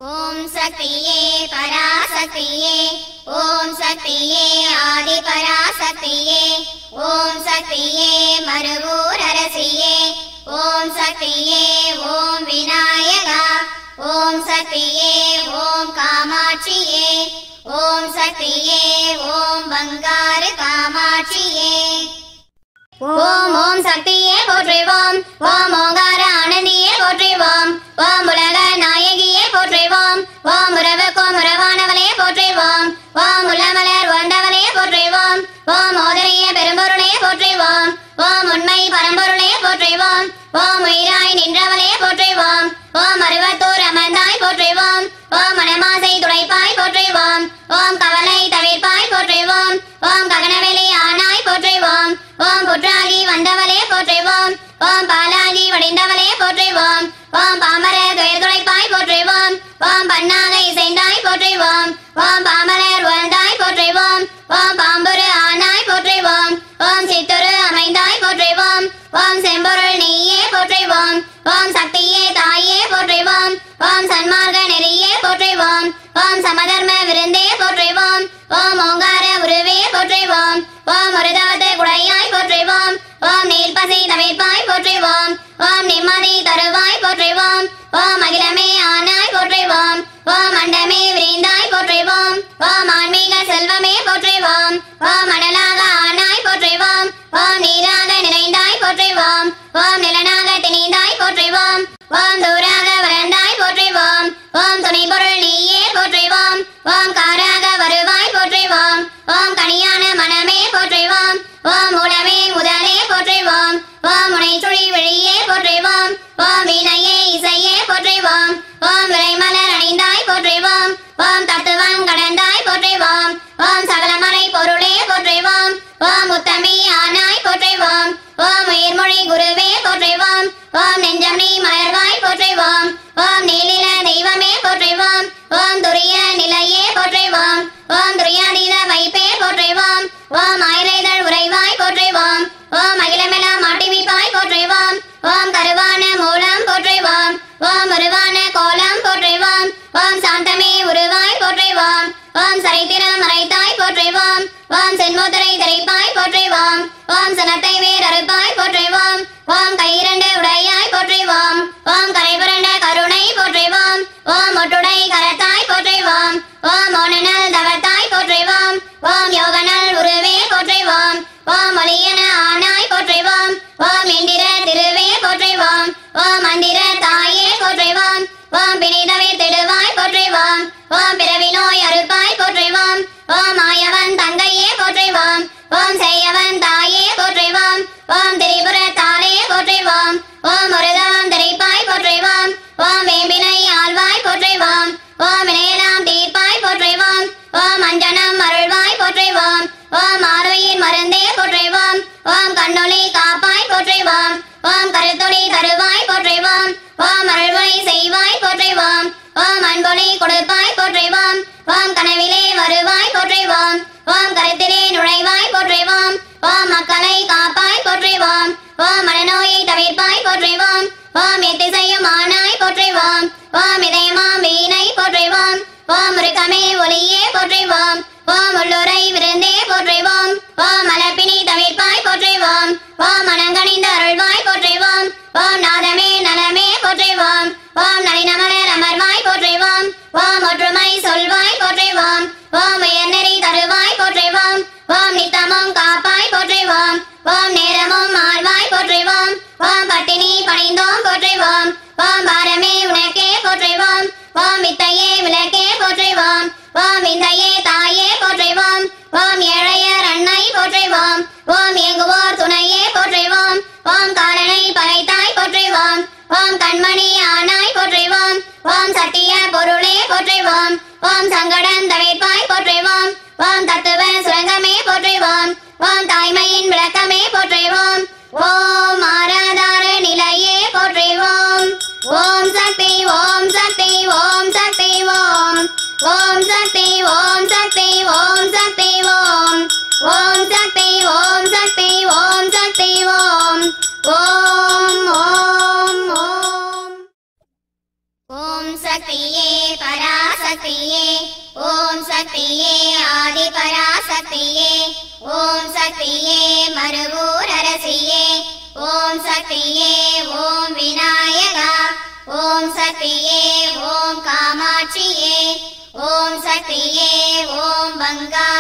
ஓம் சக்தியே பராசக்தியே ஓம் சக்தியே ஆதி பராசக்தியே ஓம் சக்தியே மறுவூர் அரசியே ஓம் சக்தியே ஓம் விநாயகா ஓம் சக்தியே ஓம் காமாட்சியே ஓம் சக்தியே ஓம் பங்காரு காமாட்சியே ஓம் ஓம் சக்தியே போற்றுவோம் ஓம் ஓங்கார ஆனந்தியே போற்றுவோம் ஓம் உலக நாயகியே போற்றுவோம் ஓம் உறவுக்கும் உறவானவளே போற்றுவோம் ஓம் உலமலர் வந்தவளே போற்றுவோம் ஓம் ஓதரிய பெரும்பொருளே போற்றுவோம் ஓம் உண்மை பரம்பொருளே போற்றுவோம் ஓம் உயிராய் நின்றவளே போற்றுவோம் ஓம் அருவத்தூர் அமர்ந்தாய் போற்றுவோம் ஓம் மனமாசை துடைப்பாய் போற்றுவோம் ஓம் கவலை தவிர்ப்பாய் போற்றுவோம் ஓம் ககனவெளி ஆனாய் போற்றுவோம் ஓம் புற்றாகி வந்தவளே போற்றுவோம் ஓம் பாலாகி வடிந்தவளே போற்றுவோம் ஓம் பாமர துயர் துடைப்பாய் போற்றுவோம் ஓம் பண்ணாக இசைந்தாய் போற்றுவோம் ஓம் பாமரர் வாழ்ந்தாய் போற்றுவோம் ஓம் பாம்புரு ஆனாய் போற்றுவோம் ஓம் சித்துரு அமைந்தாய் போற்றுவோம் ஓம் செம்பொருள் நீயே போற்றுவோம் ஓம் சக்தியே தாயே போற்றுவோம் ஓம் சன்மார்க்க நெறியே போற்றுவோம் ஓம் சமதர்ம விருந்தே போற்றுவோம் ஓம் ஓங்கார உருவே போற்றுவோம் ஓம் ஒருதாவது குடையாய் போற்றுவோம் ஓம் நீர்ப்பசை தவிர்ப்பாய் போற்றுவோம் ஓம் நிம்மதி தருவாய் போற்றுவோம் ஓம் அகிலமே ஆனாய் போற்றுவோம் ஓம் அண்டமே விரிந்தாய் போற்றுவோம் ஓம் ஆன்மீக செல்வமே போற்றுவோம் ஓம் மணலாக ஆனாய் போற்றுவோம் ஓம் நீராக நிறைந்தாய் போற்றுவோம் ஓம் நிலனாக திணிந்தாய் போற்றுவோம் ஓம் தூராக வளர்ந்தாய் போற்றுவோம் ஓம் துணை பொருள் நீயே போற்றுவோம் ஓம் காராக வருவாய் போற்றுவோம் ஓம் கனியான மனமே போற்றுவோம் ஓம் மூலமே முதலே போற்றுவோம் ஓம் முனைச்சுழி விழியே போற்றுவோம் ஓம் வீணையே இசையே போற்றுவோம் ஓம் விரைமலர் அணிந்தாய் போற்றுவோம் ஓம் தத்துவம் கடந்தாய் போற்றுவோம் ஓம் சகலமறை பொருளே போற்றுவோம் ஓம் முத்தமி ஆனாய் போற்றுவோம் ஓம் உயிர்மொழி குருவே போற்றுவோம் ஓம் நெஞ்சம் நீ மலர்வாய் போற்றுவோம் ஓம் நீலில தெய்வமே போற்றுவோம் ஓம் துரிய நிலையே போற்றுவோம் ஓம் துரியாதீத வைப்பே போற்றுவோம் ஓம் ஆயிரைதழ் உறைவாய் போற்றுவோம் ஓம் அகிலமெல்லாம் மாட்டிமிப்பாய் போற்றுவோம் ஓம் கருவான மூலம் போற்றுவோம் ஓம் உருவான கோலம் போற்றுவோம் ஓம் சாந்தமே உருவாய் போற்றுவோம் ஓம் சரித்திரம் மறைத்தாய் போற்றுவோம் ஓம் சென்முதிரை திரைப்பாய் போற்றுவோம் ஓம் சனத்தை வேர் அறுப்பாய் போற்றுவோம் ஓம் கையிரண்டு உடையாய் போற்றுவோம் ஓம் கரைபுரண்ட கருணை போற்றுவோம் ஓம் ஒட்டுடை கரத்தாய் போற்றுவோம் ஓம் ஓனனல் தவத்தாய் போற்றுவோம் ஓம் யோகனல் உருவே போற்றுவோம் ஓம் ஒளியன ஆனாய் போற்றுவோம் ஓம் இந்திர திருவே போற்றுவோம் ஓம் மந்திர தாயே போற்றுவோம் ஓம் பிணிதவே திடுவாய் போற்றுவோம் ஓம் பிறவி நோய் அறுப்பாய் போற்றுவோம் ஓம் மாயவன் தங்கையே போற்றுவோம் ஓம் செய்யவன் தாயே போற்றுவோம் ஓம் திரிபுர தாளே போற்றுவோம் ஓம் ஒருதவம் திரைப்பாய் போற்றுவோம் ஓம் வேம்பினை ஆழ்வாய் போற்றுவோம் ஓம் வினையெல்லாம் தீர்ப்பாய் போற்றுவோம் ஓம் அஞ்சனம் அருள்வாய் போற்றுவோம் ஓம் ஆரோயின் மருந்தே போற்றுவோம் ஓம் கண்ணொளி காப்பாய் போற்றுவோம் ஓம் கருத்தொளி தருவாய் போற்றுவோம் ஓம் அருள்வழி செய்வாய் போற்றுவோம் ஓம் அன்பொழி கொடுப்பாய் போற்றுவோம் ஓம் கனவிலே வருவாய் போற்றுவோம் ஓம் கருத்திலே நுழைவாய் போற்றுவோம் ஓம் மக்களை காப்பாய் போற்றுவோம் ஓம் மனநோயை தவிர்ப்பாய் போற்றுவோம் ஓம் எத்திசையும் ஆனாய் போற்றுவோம் ஓம் இதயமாம் வீணை போற்றுவோம் ஓம் முருகமே ஒளியே போற்றுவோம் ஓம் உள்ளுரை விருந்தே போற்றுவோம் ஓம் மலப்பினி தவிர்ப்பாய் போற்றுவோம் ஓம் மனங்கணிந்த அருள்வாய் போற்றுவோம் ஓம் நாதமே நலமே போற்றுவோம் ஓம் நளினமலர் அமர்வாய் போற்றுவோம் ஓம் ஒற்றுமை சொல்வாய் போற்றுவோம் ஓம் உயர்நெறி தருவாய் போற்றுவோம் ஓம் நித்தமும் காப்பாய் போற்றுவோம் ஓம் நேரமும் ஆழ்வாய் போற்றுவோம் ஓம் பட்டினி பணிந்தோம் போற்றுவோம் ஓம் பாரமே உனக்கே போற்றுவோம் ஓம் வித்தையே விளக்கே போற்றுவோம் ஓம் விந்தையே தாயே போற்றுவோம் ஓம் ஏழையர் அன்னை போற்றுவோம் ஓம் இயங்குவோர் துணையே போற்றுவோம் ஓம் காலனை பகைத்தாய் போற்றுவோம் ஓம் கண்மணி ஆனாய் போற்றுவோம் ஓம் சத்திய பொருளே போற்றுவோம் ஓம் சங்கடம் தவிர்ப்பாய் போற்றுவோம் ஓம் தத்துவ சுரங்கமே போற்றுவோம் ஓம் தாய்மையின் விளக்கமே போற்றுவோம் ஓம் ஆராதார நிலையே போற்றுவோம் ஓம் சக்தி ஓம் சக்தி ஓம் சக்தி ஓம் ஓம் சக்தி ஓம் சக்தி ஓம் சக்தி ஓம் ஓம் சக்தி ஓம் சக்தி ஓம் சக்தி ஓம் ஓம் ஓம் ஓம் ஓம் சக்தியே பராசக்தியே ஓம் சக்தியே ஆதி பராசக்தியே ஓம் சக்தியே மறுவூர் அரசியே ஓம் சக்தியே ஓம் விநாயகா ஓம் சக்தியே ஓம் காமாட்சியே ஓம் சக்தியே ஓம் பங்கா